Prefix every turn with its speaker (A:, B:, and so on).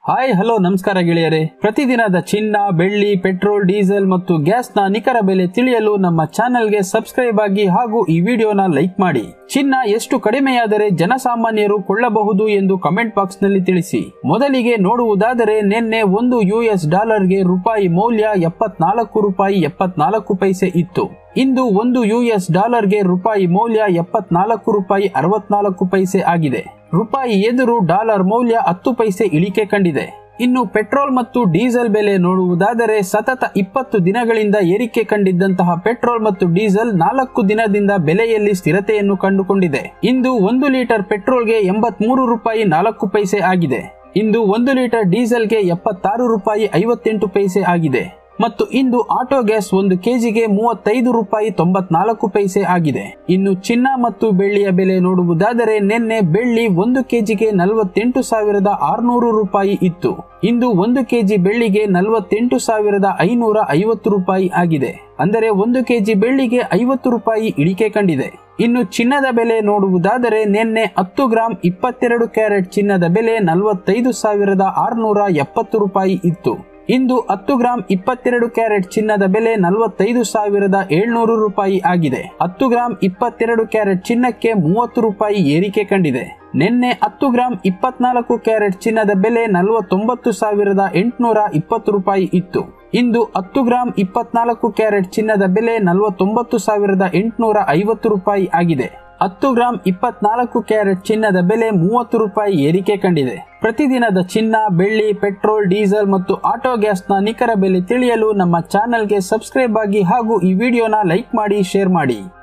A: hi hello ನಮಸ್ಕಾರ ಗೆಳೆಯರೆ ಪ್ರತಿದಿನದ ಚಿನ್ನ ಬೆಳ್ಳಿ ಪೆಟ್ರೋಲ್ ಡೀಸೆಲ್ ಮತ್ತು ಗ್ಯಾಸ್ನ ನಿಖರ ಬೆಲೆ ತಿಳಿಯಲು ನಮ್ಮ ಚಾನೆಲ್ಗೆ ಸಬ್ಸ್ಕ್ರೈಬ್ ಆಗಿ ಹಾಗೂ ಈ ವಿಡಿಯೋನ ಲೈಕ್ ಮಾಡಿ ಚಿನ್ನ ಎಷ್ಟು ಕಡಿಮೆಯಾದರೆ ಜನಸಾಮಾನ್ಯರು ಕೊಳ್ಳಬಹುದು ಎಂದು ಕಮೆಂಟ್ ಬಾಕ್ಸ್ ನಲ್ಲಿ ತಿಳಿಸಿ ಮೊದಲಿಗೆ ನೋಡುವುದಾದರೆ ನಿನ್ನೆ ಒಂದು ಯುಎಸ್ ಡಾಲರ್ಗೆ ರೂಪಾಯಿ ಮೌಲ್ಯ ಎಪ್ಪತ್ನಾಲ್ಕು ರೂಪಾಯಿ ಎಪ್ಪತ್ನಾಲ್ಕು ಪೈಸೆ ಇತ್ತು ಇಂದು ಒಂದು ಯುಎಸ್ ಡಾಲರ್ಗೆ ರೂಪಾಯಿ ಮೌಲ್ಯ ಎಪ್ಪತ್ನಾಲ್ಕು ರೂಪಾಯಿ ಅರವತ್ನಾಲ್ಕು ಪೈಸೆ ಆಗಿದೆ ರೂಪಾಯಿ ಎದುರು ಡಾಲರ್ ಮೌಲ್ಯ ಹತ್ತು ಪೈಸೆ ಇಳಿಕೆ ಕಂಡಿದೆ ಇನ್ನು ಪೆಟ್ರೋಲ್ ಮತ್ತು ಡೀಸೆಲ್ ಬೆಲೆ ನೋಡುವುದಾದರೆ ಸತತ ಇಪ್ಪತ್ತು ದಿನಗಳಿಂದ ಏರಿಕೆ ಕಂಡಿದ್ದಂತಹ ಪೆಟ್ರೋಲ್ ಮತ್ತು ಡೀಸೆಲ್ ನಾಲ್ಕು ದಿನದಿಂದ ಬೆಲೆಯಲ್ಲಿ ಸ್ಥಿರತೆಯನ್ನು ಕಂಡುಕೊಂಡಿದೆ ಇಂದು ಒಂದು ಲೀಟರ್ ಪೆಟ್ರೋಲ್ಗೆ ಎಂಬತ್ಮೂರು ರೂಪಾಯಿ ನಾಲ್ಕು ಪೈಸೆ ಆಗಿದೆ ಇಂದು ಒಂದು ಲೀಟರ್ ಡೀಸೆಲ್ಗೆ ಎಪ್ಪತ್ತಾರು ರೂಪಾಯಿ ಐವತ್ತೆಂಟು ಪೈಸೆ ಆಗಿದೆ ಮತ್ತು ಇಂದು ಆಟೋ ಗ್ಯಾಸ್ ಒಂದು ಕೆಜಿಗೆ ಮೂವತ್ತೈದು ರೂಪಾಯಿ ತೊಂಬತ್ನಾಲ್ಕು ಪೈಸೆ ಆಗಿದೆ ಇನ್ನು ಚಿನ್ನ ಮತ್ತು ಬೆಳ್ಳಿಯ ಬೆಲೆ ನೋಡುವುದಾದರೆ ನಿನ್ನೆ ಬೆಳ್ಳಿ ಒಂದು ಕೆಜಿಗೆ ನಲವತ್ತೆಂಟು ಸಾವಿರದ ಆರುನೂರು ರೂಪಾಯಿ ಇತ್ತು ಇಂದು ಒಂದು ಕೆಜಿ ಬೆಳ್ಳಿಗೆ ನಲವತ್ತೆಂಟು ಸಾವಿರದ ಐನೂರ ಐವತ್ತು ರೂಪಾಯಿ ಆಗಿದೆ ಅಂದರೆ ಒಂದು ಕೆಜಿ ಬೆಳ್ಳಿಗೆ ಐವತ್ತು ರೂಪಾಯಿ ಇಳಿಕೆ ಕಂಡಿದೆ ಇನ್ನು ಚಿನ್ನದ ಬೆಲೆ ನೋಡುವುದಾದರೆ ನಿನ್ನೆ ಹತ್ತು ಗ್ರಾಂ ಇಪ್ಪತ್ತೆರಡು ಕ್ಯಾರೆಟ್ ಚಿನ್ನದ ಬೆಲೆ ನಲವತ್ತೈದು ಸಾವಿರದ ಆರುನೂರ ಎಪ್ಪತ್ತು ರೂಪಾಯಿ ಇತ್ತು ಇಂದು ಹತ್ತು ಗ್ರಾಂ ಇಪ್ಪತ್ತೆರಡು ಕ್ಯಾರೆಟ್ ಚಿನ್ನದ ಬೆಲೆ ನಲವತ್ತೈದು ಸಾವಿರದ ಏಳ್ನೂರು ರೂಪಾಯಿ ಆಗಿದೆ ಹತ್ತು ಗ್ರಾಂ ಇಪ್ಪತ್ತೆರಡು ಕ್ಯಾರೆಟ್ ಚಿನ್ನಕ್ಕೆ ಮೂವತ್ತು ರೂಪಾಯಿ ಏರಿಕೆ ಕಂಡಿದೆ ನಿನ್ನೆ ಹತ್ತು ಗ್ರಾಂ ಇಪ್ಪತ್ನಾಲ್ಕು ಕ್ಯಾರೆಟ್ ಚಿನ್ನದ ಬೆಲೆ ನಲವತ್ತೊಂಬತ್ತು ಸಾವಿರದ ಎಂಟುನೂರ ಇಪ್ಪತ್ತು ರೂಪಾಯಿ ಇತ್ತು ಇಂದು ಹತ್ತು ಗ್ರಾಂ ಇಪ್ಪತ್ನಾಲ್ಕು ಕ್ಯಾರೆಟ್ ಚಿನ್ನದ ಬೆಲೆ ನಲವತ್ತೊಂಬತ್ತು ಸಾವಿರದ ಎಂಟುನೂರ ಐವತ್ತು ರೂಪಾಯಿ ಆಗಿದೆ ಹತ್ತು ಗ್ರಾಂ ಇಪ್ಪತ್ನಾಲ್ಕು ಕ್ಯಾರೆಟ್ ಚಿನ್ನದ ಬೆಲೆ ಮೂವತ್ತು ರೂಪಾಯಿ ಏರಿಕೆ ಕಂಡಿದೆ ಪ್ರತಿದಿನದ ಚಿನ್ನ ಬೆಳ್ಳಿ ಪೆಟ್ರೋಲ್ ಡೀಸೆಲ್ ಮತ್ತು ಆಟೋ ಗ್ಯಾಸ್ನ ನಿಖರ ಬೆಲೆ ತಿಳಿಯಲು ನಮ್ಮ ಚಾನೆಲ್ಗೆ ಸಬ್ಸ್ಕ್ರೈಬ್ ಆಗಿ ಹಾಗೂ ಈ ವಿಡಿಯೋನ ಲೈಕ್ ಮಾಡಿ ಶೇರ್ ಮಾಡಿ